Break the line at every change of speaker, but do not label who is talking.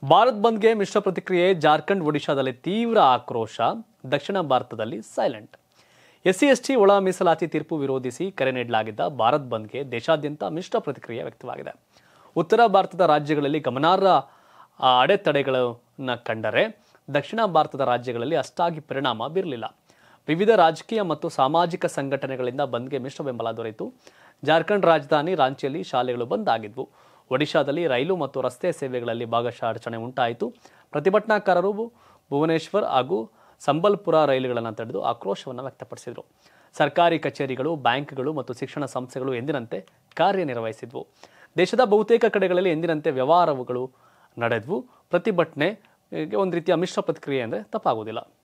ಭಾರತ್ ಬಂದ್ಗೆ ಮಿಶ್ರ ಪ್ರತಿಕ್ರಿಯೆ ಜಾರ್ಖಂಡ್ ಒಡಿಶಾದಲ್ಲಿ ತೀವ್ರ ಆಕ್ರೋಶ ದಕ್ಷಿಣ ಭಾರತದಲ್ಲಿ ಸೈಲೆಂಟ್ ಎಸ್ಸಿ ಎಸ್ಟಿ ಒಳ ಮೀಸಲಾತಿ ತೀರ್ಪು ವಿರೋಧಿಸಿ ಕರೆ ನೀಡಲಾಗಿದ್ದ ಭಾರತ್ ಬಂದ್ಗೆ ದೇಶಾದ್ಯಂತ ಮಿಶ್ರ ಪ್ರತಿಕ್ರಿಯೆ ವ್ಯಕ್ತವಾಗಿದೆ ಉತ್ತರ ಭಾರತದ ರಾಜ್ಯಗಳಲ್ಲಿ ಗಮನಾರ್ಹ ಆ, ಅಡೆತಡೆಗಳನ್ನು ಕಂಡರೆ ದಕ್ಷಿಣ ಭಾರತದ ರಾಜ್ಯಗಳಲ್ಲಿ ಅಷ್ಟಾಗಿ ಪರಿಣಾಮ ಬೀರಲಿಲ್ಲ ವಿವಿಧ ರಾಜಕೀಯ ಮತ್ತು ಸಾಮಾಜಿಕ ಸಂಘಟನೆಗಳಿಂದ ಬಂದ್ಗೆ ಮಿಶ್ರ ಬೆಂಬಲ ದೊರೆಯಿತು ಜಾರ್ಖಂಡ್ ರಾಜಧಾನಿ ರಾಂಚಿಯಲ್ಲಿ ಶಾಲೆಗಳು ಬಂದ್ ಆಗಿದ್ವು ಒಡಿಶಾದಲ್ಲಿ ರೈಲು ಮತ್ತು ರಸ್ತೆ ಸೇವೆಗಳಲ್ಲಿ ಭಾಗಶಃ ಅಡಚಣೆ ಉಂಟಾಯಿತು ಪ್ರತಿಭಟನಾಕಾರರು ಭುವನೇಶ್ವರ್ ಹಾಗೂ ಸಂಬಲ್ಪುರ ರೈಲುಗಳನ್ನು ತಡೆದು ಆಕ್ರೋಶವನ್ನು ವ್ಯಕ್ತಪಡಿಸಿದರು ಸರ್ಕಾರಿ ಕಚೇರಿಗಳು ಬ್ಯಾಂಕ್ಗಳು ಮತ್ತು ಶಿಕ್ಷಣ ಸಂಸ್ಥೆಗಳು ಎಂದಿನಂತೆ ಕಾರ್ಯನಿರ್ವಹಿಸಿದ್ವು ದೇಶದ ಬಹುತೇಕ ಕಡೆಗಳಲ್ಲಿ ಎಂದಿನಂತೆ ವ್ಯವಹಾರಗಳು ನಡೆದ್ವು ಪ್ರತಿಭಟನೆ ಒಂದು ರೀತಿಯ ಮಿಶ್ರ ಪ್ರತಿಕ್ರಿಯೆ ಅಂದರೆ ತಪ್ಪಾಗುವುದಿಲ್ಲ